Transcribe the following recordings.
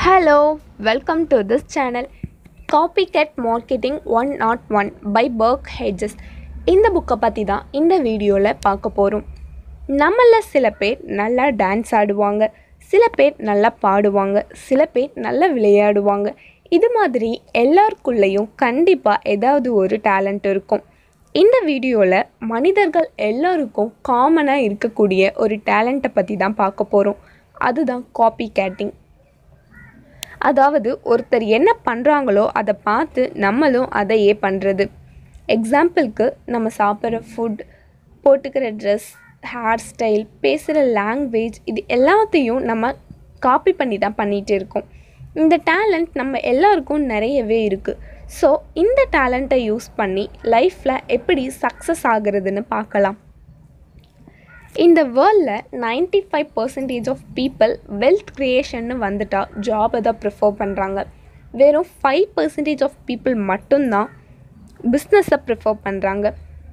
Hello, welcome to this channel Copycat Marketing one not one by Burke Hedges இந்த புக்கை பற்றி தான் இந்த வீடியோவில் பார்க்க போகிறோம் நம்மளில் சில பேர் நல்லா டான்ஸ் ஆடுவாங்க சில பேர் நல்லா பாடுவாங்க சில பேர் நல்லா விளையாடுவாங்க இது மாதிரி எல்லாருக்குள்ளேயும் கண்டிப்பாக ஏதாவது ஒரு டேலண்ட் இருக்கும் இந்த வீடியோவில் மனிதர்கள் எல்லாருக்கும் காமனாக இருக்கக்கூடிய ஒரு டேலண்ட்டை பற்றி தான் பார்க்க போகிறோம் அதுதான் காப்பி கேட்டிங் அதாவது ஒருத்தர் என்ன பண்ணுறாங்களோ அதை பார்த்து நம்மளும் அதையே பண்ணுறது எக்ஸாம்பிளுக்கு நம்ம சாப்பிட்ற ஃபுட் போட்டுக்கிற ட்ரெஸ் ஹேர் ஸ்டைல் பேசுகிற லாங்குவேஜ் இது எல்லாத்தையும் நம்ம காப்பி பண்ணி தான் பண்ணிகிட்டு இருக்கோம் இந்த டேலண்ட் நம்ம எல்லாருக்கும் நிறையவே இருக்குது ஸோ இந்த டேலண்ட்டை யூஸ் பண்ணி லைஃப்பில் எப்படி சக்ஸஸ் ஆகுறதுன்னு பார்க்கலாம் இந்த வேர்ல்டில் ninety five percentage of people wealth க்ரியேஷன்னு வந்துட்டா ஜாபை தான் ப்ரிஃபர் பண்ணுறாங்க வெறும் ஃபைவ் பர்சன்டேஜ் ஆஃப் பீப்புள் மட்டும்தான் பிஸ்னஸை ப்ரிஃபர் பண்ணுறாங்க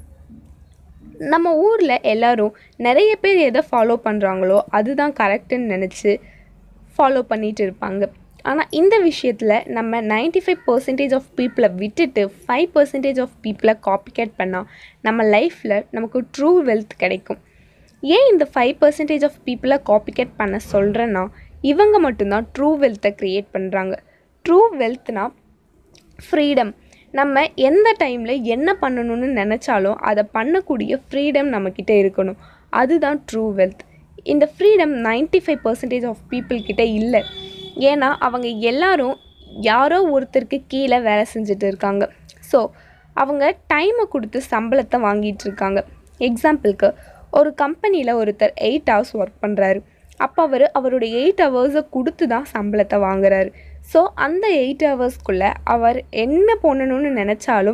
நம்ம ஊரில் எல்லாரும் நிறைய பேர் எதை ஃபாலோ பண்ணுறாங்களோ அதுதான் கரெக்டுன்னு நினச்சி ஃபாலோ பண்ணிகிட்டு இருப்பாங்க ஆனால் இந்த விஷயத்தில் நம்ம நைன்டி ஃபைவ் பர்சன்டேஜ் ஆஃப் பீப்புளை விட்டுட்டு ஃபைவ் பர்சன்டேஜ் ஆஃப் பீப்புளை காப்பிகேட் பண்ணால் நம்ம லைஃப்பில் நமக்கு ட்ரூ வெல்த் கிடைக்கும் ஏன் இந்த ஃபைவ் பர்சன்டேஜ் ஆஃப் பீப்புளை காப்பிகேட் பண்ண சொல்கிறேன்னா இவங்க மட்டும்தான் ட்ரூ வெல்த்தை க்ரியேட் பண்ணுறாங்க ட்ரூ வெல்த்னா ஃப்ரீடம் நம்ம எந்த டைமில் என்ன பண்ணணும்னு நினச்சாலும் அதை பண்ணக்கூடிய ஃப்ரீடம் நம்மக்கிட்ட இருக்கணும் அதுதான் ட்ரூ வெல்த் இந்த freedom ninety five percentage of people கிட்ட இல்லை ஏன்னா அவங்க எல்லாரும் யாரோ ஒருத்தருக்கு கீழே வேலை செஞ்சுட்டு இருக்காங்க ஸோ அவங்க டைமை கொடுத்து சம்பளத்தை வாங்கிட்டு இருக்காங்க எக்ஸாம்பிளுக்கு ஒரு கம்பெனியில் ஒருத்தர் எயிட் ஹவர்ஸ் ஒர்க் பண்ணுறாரு அப்போ அவர் அவருடைய எயிட் ஹவர்ஸை கொடுத்து தான் சம்பளத்தை வாங்குறாரு ஸோ அந்த எயிட் ஹவர்ஸ்க்குள்ளே அவர் என்ன பண்ணணும்னு நினச்சாலும்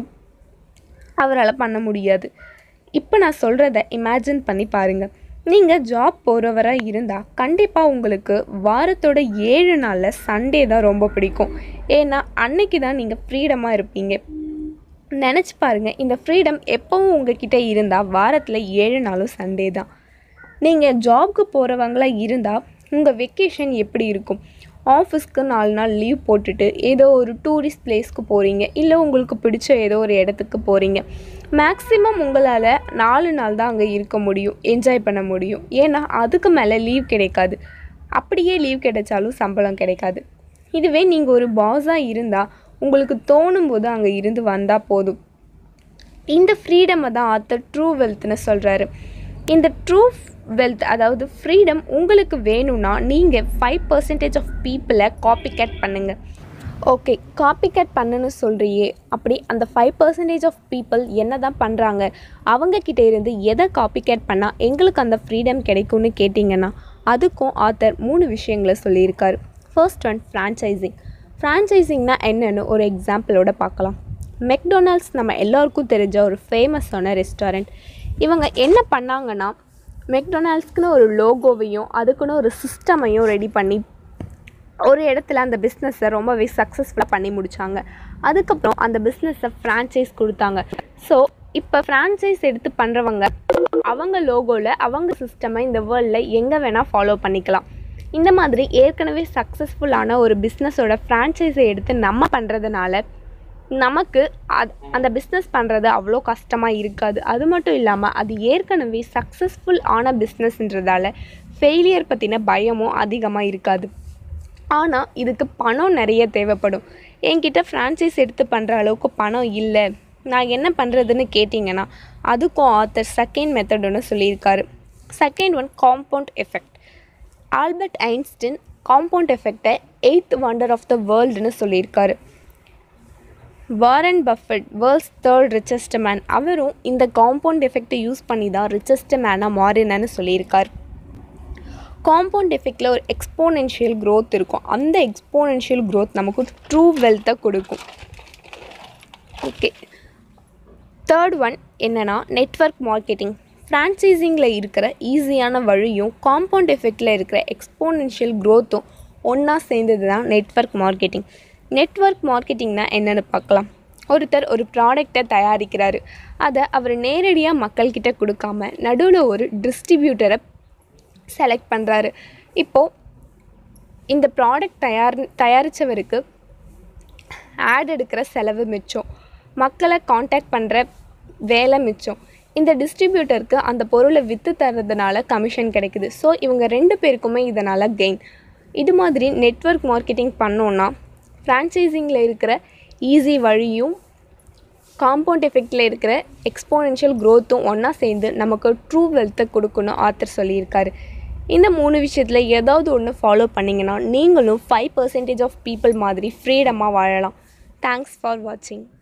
அவரால் பண்ண முடியாது இப்போ நான் சொல்கிறத இமேஜின் பண்ணி பாருங்கள் நீங்கள் ஜாப் போகிறவராக இருந்தால் கண்டிப்பாக உங்களுக்கு வாரத்தோட ஏழு நாளில் சண்டே தான் ரொம்ப பிடிக்கும் ஏன்னா அன்னைக்கு தான் நீங்கள் ஃப்ரீடமாக இருப்பீங்க நினச்சி பாருங்கள் இந்த ஃப்ரீடம் எப்போவும் உங்ககிட்ட இருந்தால் வாரத்தில் ஏழு நாளும் சண்டே தான் நீங்கள் ஜாப்க்கு போகிறவங்களா இருந்தால் உங்கள் வெக்கேஷன் எப்படி இருக்கும் ஆஃபீஸ்க்கு நாலு நாள் லீவ் போட்டுட்டு ஏதோ ஒரு டூரிஸ்ட் பிளேஸ்க்கு போகிறீங்க இல்லை உங்களுக்கு பிடிச்ச ஏதோ ஒரு இடத்துக்கு போகிறீங்க மேக்ஸிமம் உங்களால் நாலு நாள் தான் அங்கே இருக்க முடியும் என்ஜாய் பண்ண முடியும் ஏன்னா அதுக்கு மேலே லீவ் கிடைக்காது அப்படியே லீவ் கிடைச்சாலும் சம்பளம் கிடைக்காது இதுவே நீங்கள் ஒரு பாஸாக இருந்தால் உங்களுக்கு தோணும் போது அங்கே இருந்து வந்தால் போதும் இந்த ஃப்ரீடமை தான் ஆத்தர் ட்ரூ வெல்த்னு சொல்கிறாரு இந்த ட்ரூ வெல்த் அதாவது ஃப்ரீடம் உங்களுக்கு வேணும்னா நீங்கள் ஃபைவ் பர்சன்டேஜ் ஆஃப் பீப்புளை காப்பி கேட் பண்ணுங்கள் ஓகே காப்பி கேட் பண்ணுன்னு சொல்கிறியே அப்படி அந்த ஃபைவ் பர்சன்டேஜ் ஆஃப் பீப்புள் என்ன தான் பண்ணுறாங்க அவங்கக்கிட்ட இருந்து எதை காப்பி கேட் பண்ணால் எங்களுக்கு அந்த ஃப்ரீடம் கிடைக்கும்னு கேட்டிங்கன்னா அதுக்கும் ஆத்தர் மூணு விஷயங்களை சொல்லியிருக்காரு ஃபர்ஸ்ட் ஒன் ஃப்ரான்ச்சைசிங் ஃப்ரான்ச்சைசிங்னா என்னன்னு ஒரு எக்ஸாம்பிளோட பார்க்கலாம் மெக்டொனால்ட்ஸ் நம்ம எல்லாருக்கும் தெரிஞ்ச ஒரு ஃபேமஸான ரெஸ்டாரண்ட் இவங்க என்ன பண்ணாங்கன்னா மெக்டொனால்ட்ஸ்க்குன்னு ஒரு லோகோவையும் அதுக்குன்னு ஒரு சிஸ்டமையும் ரெடி பண்ணி ஒரு இடத்துல அந்த பிஸ்னஸை ரொம்பவே சக்ஸஸ்ஃபுல்லாக பண்ணி முடித்தாங்க அதுக்கப்புறம் அந்த பிஸ்னஸை ஃப்ரான்ச்சைஸ் கொடுத்தாங்க ஸோ இப்போ ஃப்ரான்ச்சைஸ் எடுத்து பண்ணுறவங்க அவங்க லோகோவில் அவங்க சிஸ்டமை இந்த வேர்ல்டில் எங்கே வேணால் ஃபாலோ பண்ணிக்கலாம் இந்த மாதிரி ஏற்கனவே சக்ஸஸ்ஃபுல்லான ஒரு பிஸ்னஸோட ஃப்ரான்ச்சைஸை எடுத்து நம்ம பண்ணுறதுனால நமக்கு அது அந்த பிஸ்னஸ் பண்ணுறது அவ்வளோ கஷ்டமாக இருக்காது அது மட்டும் இல்லாமல் அது ஏற்கனவே சக்ஸஸ்ஃபுல் ஆன பிஸ்னஸ்ன்றதால ஃபெயிலியர் பற்றின பயமும் அதிகமாக இருக்காது ஆனால் இதுக்கு பணம் நிறைய தேவைப்படும் என்கிட்ட ஃப்ரான்ச்சைஸ் எடுத்து பண்ணுற அளவுக்கு பணம் இல்லை நான் என்ன பண்ணுறதுன்னு கேட்டிங்கன்னா அதுக்கும் ஆத்தர் செகண்ட் மெத்தட் ஒன்று சொல்லியிருக்காரு second one compound effect Albert Einstein compound எஃபெக்டை எயித் வண்டர் ஆஃப் த வேர்ல்டுன்னு சொல்லியிருக்காரு Warren Buffett world's third richest man அவரும் இந்த காம்பவுண்ட் எஃபெக்டை யூஸ் பண்ணி தான் ரிச்சஸ்ட் மேனாக மாறினன்னு சொல்லியிருக்கார் காம்பவுண்ட் எஃபெக்டில் ஒரு எக்ஸ்போனென்ஷியல் க்ரோத் இருக்கும் அந்த எக்ஸ்போனென்ஷியல் க்ரோத் நமக்கு ட்ரூ வெல்த்தை கொடுக்கும் ஓகே தேர்ட் ஒன் என்னென்னா நெட்ஒர்க் மார்க்கெட்டிங் ஃப்ரான்ச்சைசிங்கில் இருக்கிற ஈஸியான வழியும் காம்பவுண்ட் எஃபெக்டில் இருக்கிற எக்ஸ்போனென்ஷியல் க்ரோத்தும் ஒன்றா சேர்ந்தது தான் நெட்ஒர்க் மார்க்கெட்டிங் நெட்ஒர்க் மார்க்கெட்டிங்னா என்னென்னு பார்க்கலாம் ஒருத்தர் ஒரு ப்ராடக்டை தயாரிக்கிறாரு அதை அவர் நேரடியாக மக்கள்கிட்ட கொடுக்காம நடுவில் ஒரு டிஸ்ட்ரிபியூட்டரை செலக்ட் பண்ணுறாரு இப்போது இந்த ப்ராடக்ட் தயார் தயாரித்தவருக்கு ஆட் எடுக்கிற செலவு மிச்சம் மக்களை காண்டாக்ட் பண்ணுற வேலை மிச்சம் இந்த டிஸ்ட்ரிபியூட்டருக்கு அந்த பொருளை விற்று தர்றதுனால கமிஷன் கிடைக்குது ஸோ இவங்க ரெண்டு பேருக்குமே இதனால் கெயின் இது மாதிரி நெட்வொர்க் மார்க்கெட்டிங் பண்ணோன்னா ஃப்ரான்ச்சைசிங்கில் இருக்கிற ஈஸி வழியும் காம்பவுண்ட் எஃபெக்டில் இருக்கிற எக்ஸ்போனென்ஷியல் க்ரோத்தும் ஒன்றா சேர்ந்து நமக்கு ட்ரூ வெல்த்தை கொடுக்கணும் ஆத்தர் சொல்லியிருக்காரு இந்த மூணு விஷயத்தில் ஏதாவது ஒன்று ஃபாலோ பண்ணிங்கன்னா நீங்களும் ஃபைவ் பர்சன்டேஜ் ஆஃப் பீப்புள் மாதிரி ஃப்ரீடமாக வாழலாம் தேங்க்ஸ் ஃபார் வாட்சிங்